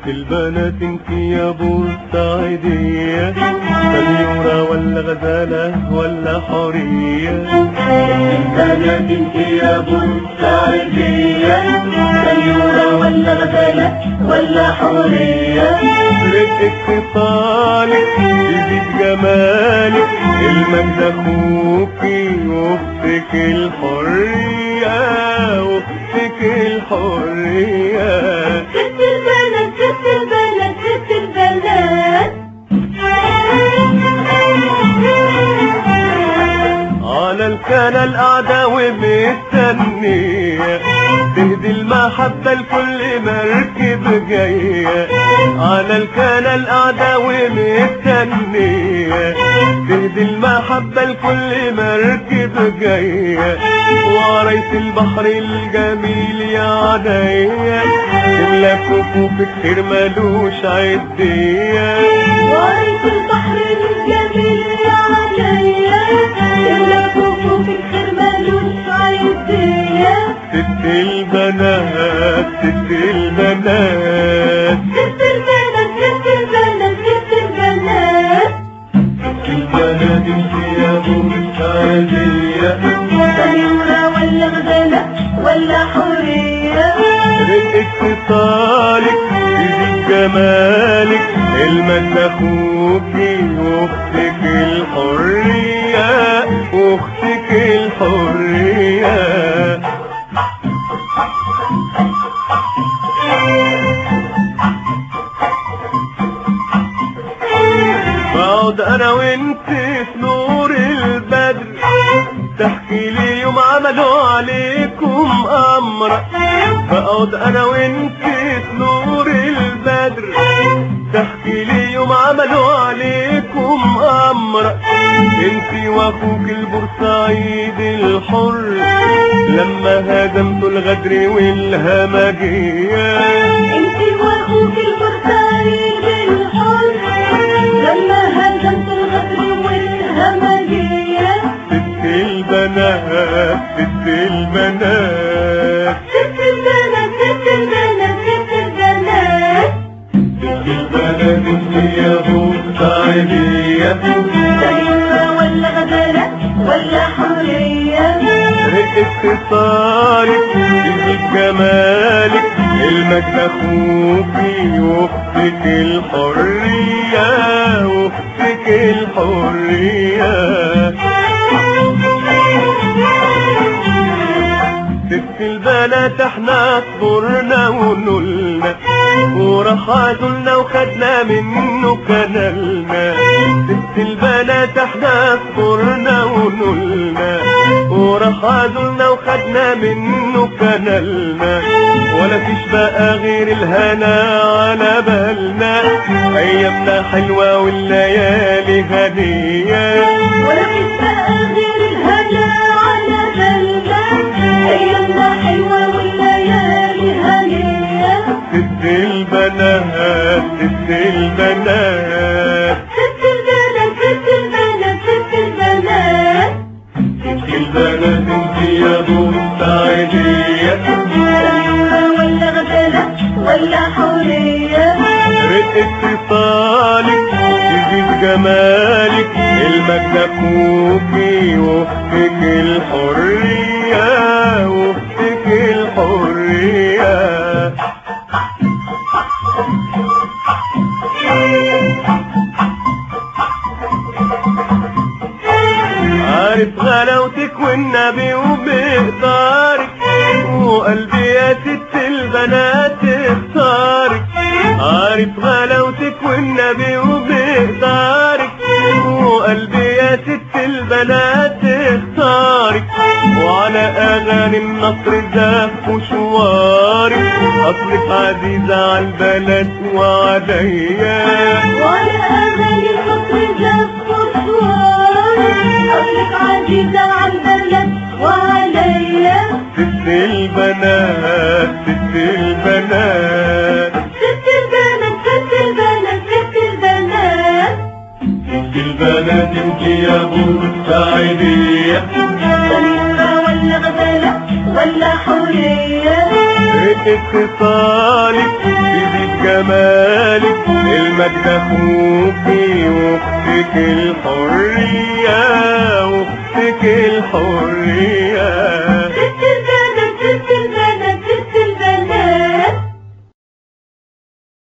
ست البنات انت يا بورسعيدية سنيورة ولا غزالة ولا حورية البنات انت يا بورسعيدية سيورة ولا غزالة ولا حورية رقة خصالك تزيد جمالك المجد اخوكي واختك الحرية واختك الحرية ست البنات ست البنات ست البنات على الكنى القعدة ومستنية تهدي المحبة لكل مركب جاية على الكنى القعدة ومستنية تهدي المحبة لكل مركب جاية وعريس البحر الجميل يا عينيا تملى كفوفك خير ملوش عدية وعرف البحر الجميل يا عليا يلا كفوف الخير ملوش عيدية ست البنات ست البنات ست البنات ست البنات ست البنات البنات انت يا بورسعيدية سيورة ولا غزالة ولا حورية رقة اتصالك تزيد جمالك المجد اخوكي واختك الحرية واختك الحرية بقعد انا وانت في نور البدر تحكي لي يوم عملوا عليكم امر بقعد انا وانت في نور البدر تحكي لي يوم عملوا عليكم امر انت واخوك البورسعيد الحر لما هزمتوا الغدر والهمجيه انت واخوك البرتقال الحر لما هزمت الغدر والهمجية ست البنات ست البنات ست البنات ست البنات ست البنات ست البنات انت يا بورسعيدية سيورة ولا غزالة ولا حورية رقة اتصالك تزيد جمالك المجد اخوكي واختك الحرية واختك الحرية ست البنات احنا صبرنا ونلنا وراح عزلنا وخدنا منه كنلنا ست البنات احنا صبرنا ونلنا وراح عزلنا وخدنا منه كنلنا ولا فيش بقى غير الهنا على بالنا ايامنا حلوة والليالي هدية ولا في بقى غير الهنا على بالنا ايامنا حلوة والليالي هنية ست البنات ست البنات ست البنات ست البنات ست البنات ست البنات انت يا بورسعيدية سيورة ولا غزالة ولا حورية رقة اتصالك تزيد جمالك المجد اخوكي واختك الحرية واختك الحرية عارف غلاوتك والنبي وبإقدارك وقلبي يا ست البنات اختارك عارف غلاوتك والنبي وبإقدارك وقلبي يا ست البنات اختارك وعلى أغاني النصر زاف وشوارك أصلك عزيزة على البلد وعليا وعلى أغاني الفصل زف وصوار أصلك عزيزة على البلد وعليا ست البنات ست البنات ست البنات ست البنات ست البنات ست البنات انت يا بورسعيدية سميرة ولا غزالة لا ولا حرية اتصالك بزيد جمالك المجد اخوكي واختك الحرية واختك الحرية